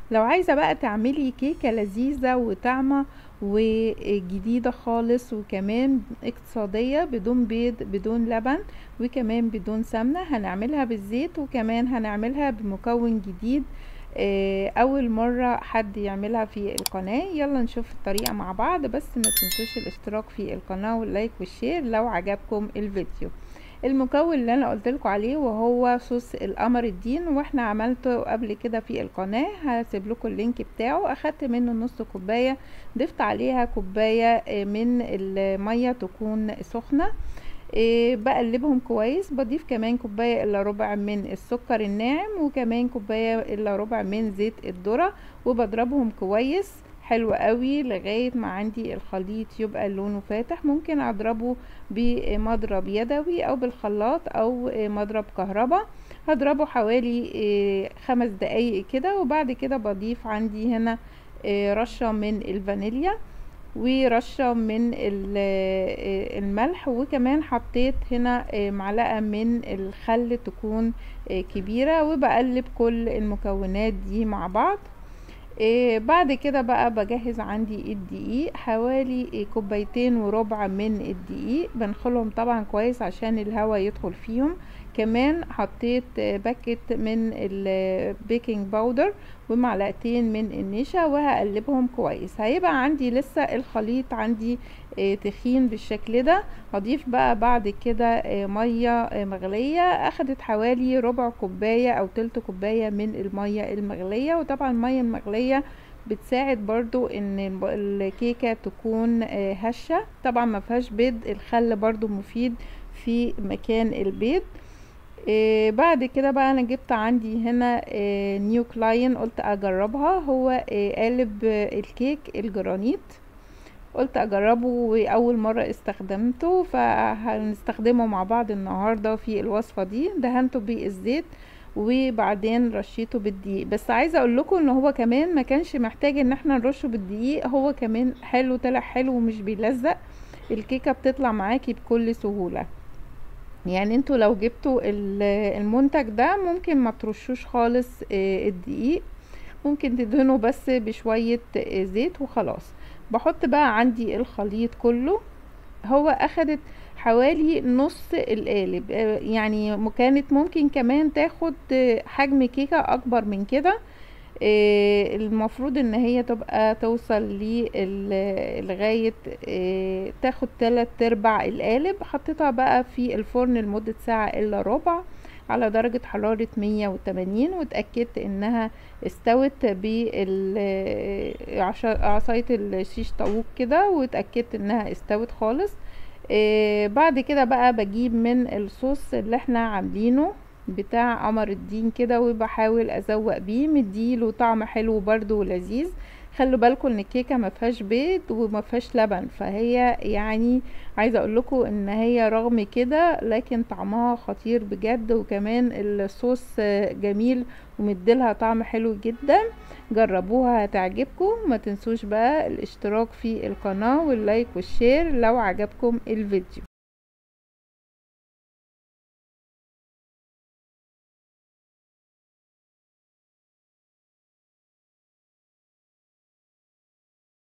لو عايزة بقى تعملي كيكة لذيذة وطعمة وجديدة خالص وكمان اقتصادية بدون بيض بدون لبن وكمان بدون سمنة هنعملها بالزيت وكمان هنعملها بمكون جديد آه، اول مرة حد يعملها في القناة يلا نشوف الطريقة مع بعض بس ما تنسوش الاشتراك في القناة واللايك والشير لو عجبكم الفيديو المكون اللي انا قلت لكم عليه وهو صوص القمر الدين واحنا عملته قبل كده في القناة هسيب لكم اللينك بتاعه اخدت منه نص كوباية ضفت عليها كوباية آه، من المية تكون سخنة إيه بقلبهم كويس بضيف كمان كوباية الا ربع من السكر الناعم وكمان كوباية الا ربع من زيت الذرة وبضربهم كويس حلو قوي لغاية ما عندي الخليط يبقى لونه فاتح ممكن اضربه بمضرب يدوي او بالخلاط او مضرب كهرباء هضربه حوالي إيه خمس دقايق كده وبعد كده بضيف عندي هنا إيه رشة من الفانيليا ورشة من الملح وكمان حطيت هنا معلقة من الخل تكون كبيرة وبقلب كل المكونات دي مع بعض بعد كده بقى بجهز عندي الدقيق حوالي كوبايتين وربع من الدقيق بنخلهم طبعا كويس عشان الهواء يدخل فيهم كمان حطيت باكت من البيكنج باودر ومعلقتين من النشا وهقلبهم كويس هيبقى عندي لسه الخليط عندي تخين بالشكل ده هضيف بقى بعد كده مية مغلية اخدت حوالي ربع كوباية او تلت كوباية من المية المغلية وطبعا المية المغلية بتساعد برضو ان الكيكة تكون هشة طبعا ما فيهاش بيض الخل برضو مفيد في مكان البيض إيه بعد كده بقى انا جبت عندي هنا إيه نيو كلاين قلت اجربها هو إيه قالب الكيك الجرانيت قلت اجربه واول مرة استخدمته فهنستخدمه مع بعض النهاردة في الوصفة دي دهنته بالزيت وبعدين رشيته بالدقيق بس عايزه اقول لكم ان هو كمان ما كانش محتاج ان احنا نرشه بالدقيق هو كمان حلو طلع حلو ومش بيلزق الكيكه بتطلع معاكي بكل سهوله يعني انتوا لو جبتوا المنتج ده ممكن ما ترشوش خالص الدقيق ممكن تدهنوا بس بشوية زيت وخلاص بحط بقى عندي الخليط كله هو اخدت حوالي نص القالب يعني كانت ممكن كمان تاخد حجم كيكة اكبر من كده المفروض ان هي تبقى توصل لغاية تاخد تلات ارباع القالب حطيتها بقى في الفرن لمدة ساعة الا ربع على درجة حرارة مية وتمانين واتأكدت انها استوت بعصاية الشيش طاووق كده واتأكدت انها استوت خالص بعد كده بقى بجيب من الصوص اللي احنا عاملينه بتاع قمر الدين كده وبحاول ازوق بيه مديله طعم حلو برضو ولذيذ خلوا بالكم ان الكيكه ما فيهاش بيض وما فيهاش لبن فهي يعني عايزه اقول لكم ان هي رغم كده لكن طعمها خطير بجد وكمان الصوص جميل ومديلها طعم حلو جدا جربوها هتعجبكم ما تنسوش بقى الاشتراك في القناه واللايك والشير لو عجبكم الفيديو